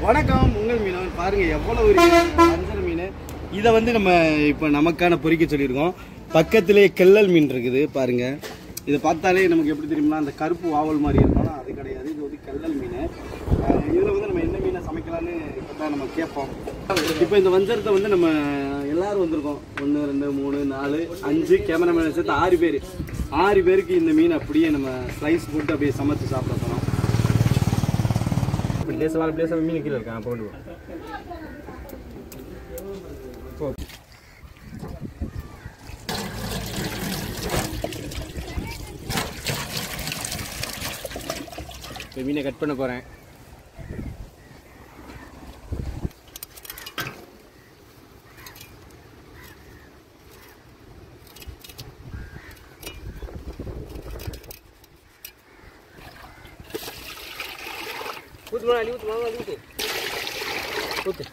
வணக்கம் உங்கள் மீனவன் பாருங்க எவ்வளவு ஒரு வஞ்சர மீன் இதை வந்து நம்ம இப்போ நமக்கான பொறிக்க சொல்லியிருக்கோம் பக்கத்திலே கெல்லல் மீன் இருக்குது பாருங்க இதை பார்த்தாலே நமக்கு எப்படி தெரியுமா அந்த கருப்பு வாவல் மாதிரி இருக்கணும் அது கிடையாது இது வந்து கெல்லல் மீன் அஹ் இதுல வந்து நம்ம என்ன மீனை சமைக்கலாம்னு இப்போ தான் நம்ம கேட்போம் இப்போ இந்த வஞ்சரத்தை வந்து நம்ம எல்லாரும் வந்திருக்கோம் ஒன்று ரெண்டு மூணு நாலு அஞ்சு கேமராமேன் சேர்த்து ஆறு பேர் ஆறு பேருக்கு இந்த மீன் அப்படியே நம்ம ஸ்லைஸ் போட்டு அப்படியே சமைச்சு சாப்பிட போகிறோம் பிளேஸ் வாழ பிளேஸ் மீன் கீழே இருக்கான் போட்டு இப்போ மீனை கட் பண்ண போகிறேன் ஊத்து முதலாளி ஊத்து முதலாளி ஊத்து ஊத்து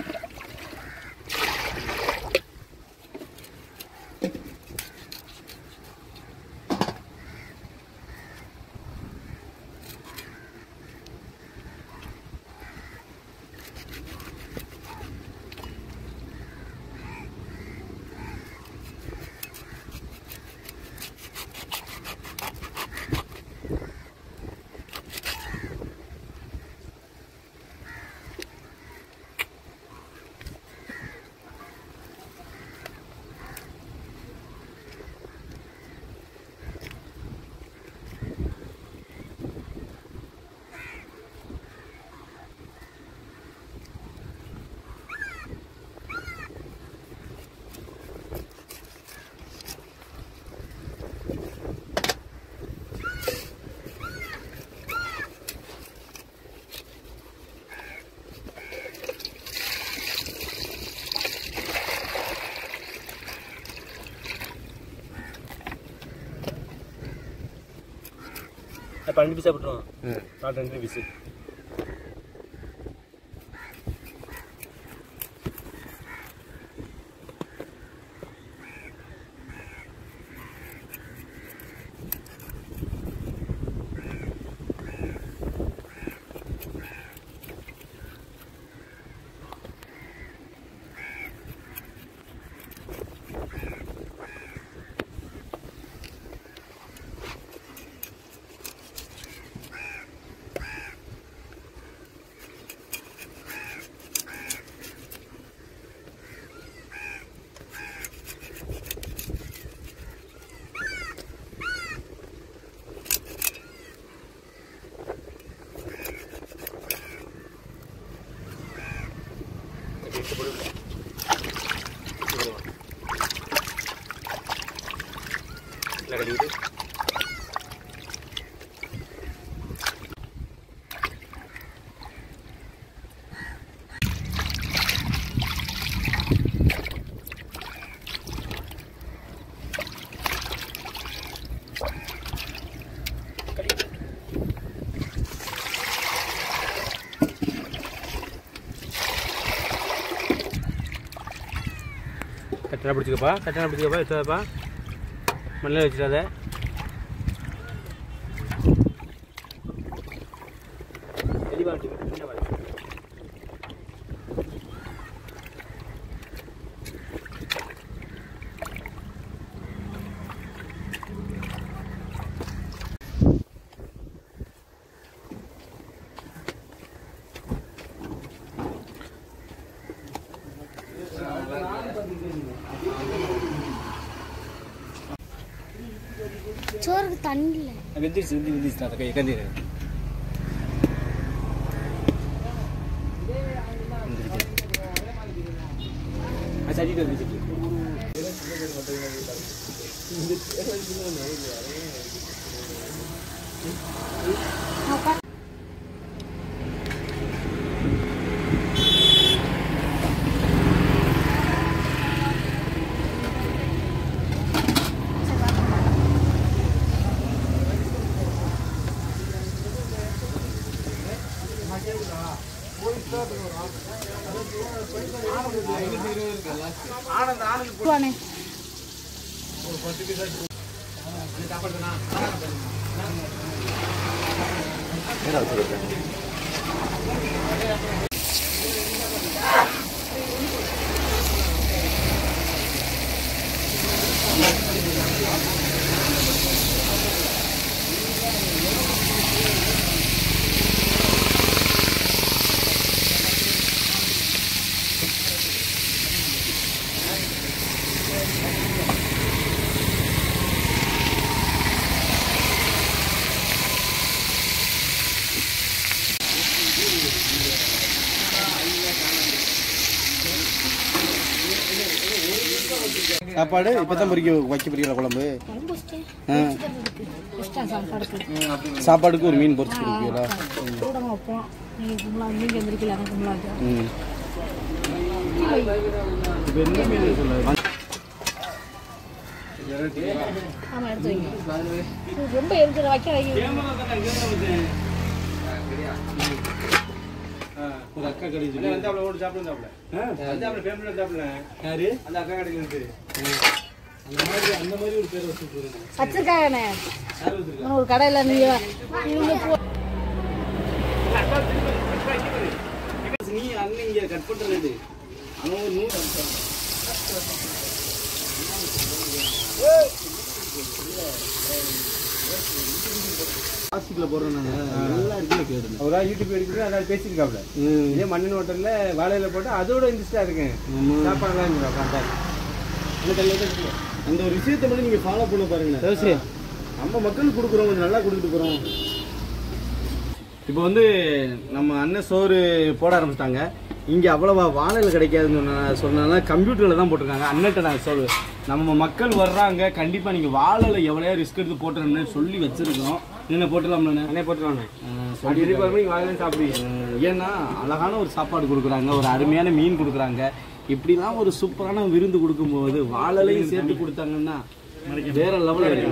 பன்னெண்டு பீஸாக போட்டுருவோம் நாலு ரெண்டு பீஸு இல்லை கட்டிக்கிட்டு கட்டணை பிடிச்சிக்கப்பா கட்டணை பிடிச்சிக்கப்பா எடுத்தாதப்பா மண்ணில் வச்சிடாத தெளிவாக வச்சுக்க சின்ன வாய். சோறுக்கு தண்ணி இல்லை வெந்திரிச்சு வெந்தி வெந்திரிச்சு அந்த கை கந்திரு சட்டிட்டு வந்துச்சு போனே சாப்பாடு இப்போ தான் பொரிக்க வைக்க போறீங்களா குழம்பு குழம்பு வச்சிட்டேன் ஆ. இருக்கு இஷ்டம் சாப்பாடுக்கு சாப்பாடுக்கு ஒரு மீன் பொரிச்சு கொடுப்பீங்களா கூட வைப்போம் நீங்கள் கும்பலா நீங்கள் எந்திரிக்கல எனக்கு கும்பலா இருக்கு ம் இப்போ என்ன மீன் சொல்ல ஆமாம் எடுத்து வைங்க இது ரொம்ப இருக்கிற வைக்க வைக்க ஒரு அக்கா கடையில் சொல்லி வந்தாப்புல ஓட்டு சாப்பிடுந்தாப்புல வந்தாப்புல ஃபேமிலி வந்தாப்புல யாரு அந்த அக்கா கடையில் இருக்கு அந்த மாதிரி அந்த மாதிரி ஒரு பேர் வச்சு போயிருங்க வச்சிருக்காங்கண்ணே யார் வச்சிருக்கா ஒரு கடையில் நீங்கள் இவங்க போ நீ அண்ணன் இங்க கட் பண்றது அவன் ஒரு நூறு பிளாஸ்டிக்ல போடுறேன் நான் எல்லா இடத்துல கேடுங்க அவரா யூடியூப் எடுக்கிறது அதாவது பேசியிருக்காப்புல இதே மண்ணின் ஹோட்டல்ல வாழையில போட்டு அதோட இன்ட்ரெஸ்டா இருக்கேன் சாப்பாடுலாம் இங்க உட்காந்தாரு அந்த ஒரு விஷயத்தை மட்டும் நீங்க ஃபாலோ பண்ண பாருங்க தோசை. நம்ம மக்களுக்கு கொடுக்குறோம் கொஞ்சம் நல்லா கொடுத்துட்டு போறோம் இப்போ வந்து நம்ம அண்ணன் சோறு போட ஆரம்பிச்சிட்டாங்க இங்க அவ்வளவா வாழையில கிடைக்காதுன்னு சொன்ன சொன்னால கம்ப்யூட்டர்ல தான் போட்டிருக்காங்க அண்ணன்ட்ட நான் சொல் நம்ம மக்கள் வர்றாங்க கண்டிப்பா நீங்க வாழையில எவ்வளோ ரிஸ்க் எடுத்து போட்டுறோம்னு சொல்லி வச்சிருக்கோம் என்ன போட்டுடலாம்ல அண்ணே போட்டுருவாங்க சொல்லி அப்படி இருப்பாரு நீங்க வாழையில சாப்பிடுவீங்க அஹ் ஏன்னா அழகான ஒரு சாப்பாடு கொடுக்குறாங்க ஒரு அருமையான மீன் கொடுக்குறாங்க இப்படிலாம் ஒரு சூப்பரான விருந்து கொடுக்கும்போது வாழலையும் சேர்த்து கொடுத்தாங்கன்னா வேற லெவலில் இருக்கு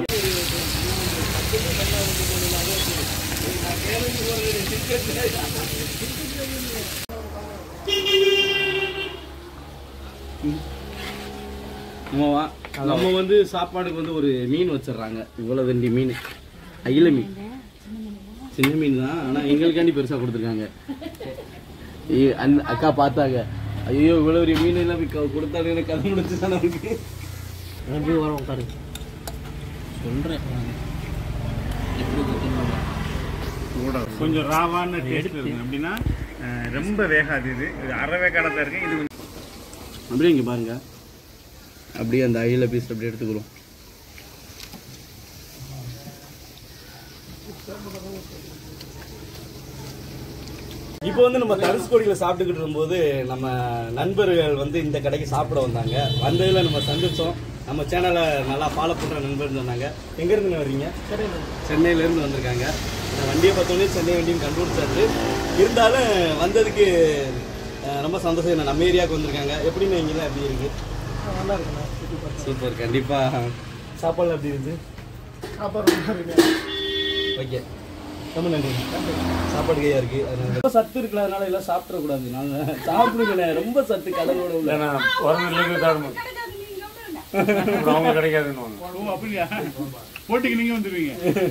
நம்ம வா- நம்ம வந்து சாப்பாடுக்கு வந்து ஒரு மீன் வச்சிடுறாங்க இவ்வளவு வேண்டிய மீன் அயில மீன் சின்ன மீன் தான் ஆனா எங்களுக்காண்டி பெருசா கொடுத்துருக்காங்க ஐயோ, அந்த அக்கா பார்த்தாங்க ஐயோ இவ்வளவு பெரிய மீன் எல்லாம் போய் க- கொடுத்தாலும் எனக்கு கதை முடிச்சு தானே இருக்கு அப்படியே வரோம் உட்காரு சொல்றேன் கொஞ்சம் ராவான டேஸ்ட் இருக்கும் அப்படின்னா அஹ், ரொம்ப வேகாது இது இது அரை வேக்காடாக தான் இருக்கு இது கொஞ்சம் அப்படியே இங்க பாருங்க அப்படியே அந்த அயில பீஸ் அப்படியே எடுத்துக்கிறோம் இப்போ வந்து நம்ம தனுஷ்கோடியில் சாப்பிட்டுக்கிட்டு இருக்கும்போது நம்ம நண்பர்கள் வந்து இந்த கடைக்கு சாப்பிட வந்தாங்க வந்ததுல நம்ம சந்திச்சோம் நம்ம சேனலை நல்லா ஃபாலோ பண்ற நண்பர்னு சொன்னாங்க எங்க இருந்து வர்றீங்க சென்னையில இருந்து வந்திருக்காங்க இந்த வண்டியை பார்த்தோன்னே சென்னை வண்டியும் கண்டுபிடிச்சாச்சு இருந்தாலும் வந்ததுக்கு அஹ், ரொம்ப சந்தோஷம் நம்ம ஏரியாவுக்கு வந்திருக்காங்க எப்படின்னு இங்கெல்லாம் எப்படி இருக்கு சூப்பர் கண்டிப்பா சாப்பாடு எப்படி இருந்து ஓகே ரொம்ப நன்றி சாப்பாடு கையா இருக்கு அதனால ரொம்ப சத்து இருக்குல்ல அதனால எல்லாம் சாப்பிட கூடாது நாங்க சாப்பிடுங்க ரொம்ப சத்து கடலோட உள்ள ஏன்னா பிறந்ததுலேருந்து தரணும் அப்புறம் அவங்க கிடைக்காதுன்னு ஓ அப்படியா போட்டிக்கு நீங்கள் வந்துடுவீங்க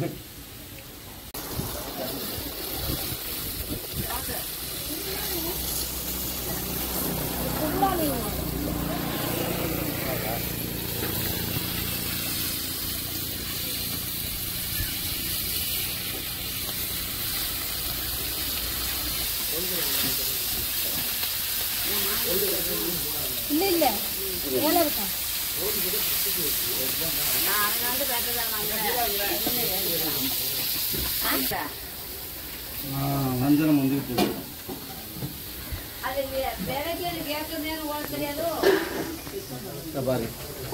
இல்லை இல்லை வேலை இருக்கா வஞ்சனம் வந்து போகுது இங்க பாரு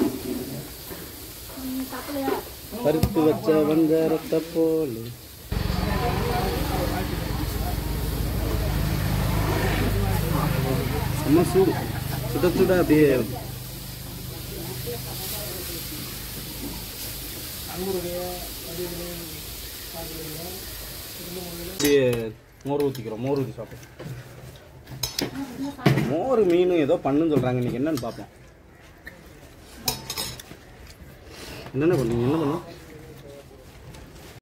பருத்து வச்ச வந்தாரத்தை போல செம்ம சூடு சுட சுட அப்படியே அப்படியே மோர் ஊற்றிக்கிறோம் மோர் ஊற்றி சாப்பிடும் மோர் மீன் ஏதோ பண்ணுன்னு சொல்கிறாங்க இன்னைக்கு என்னன்னு பார்ப்போம் என்னென்ன பண்ணுங்க என்ன பண்ணும்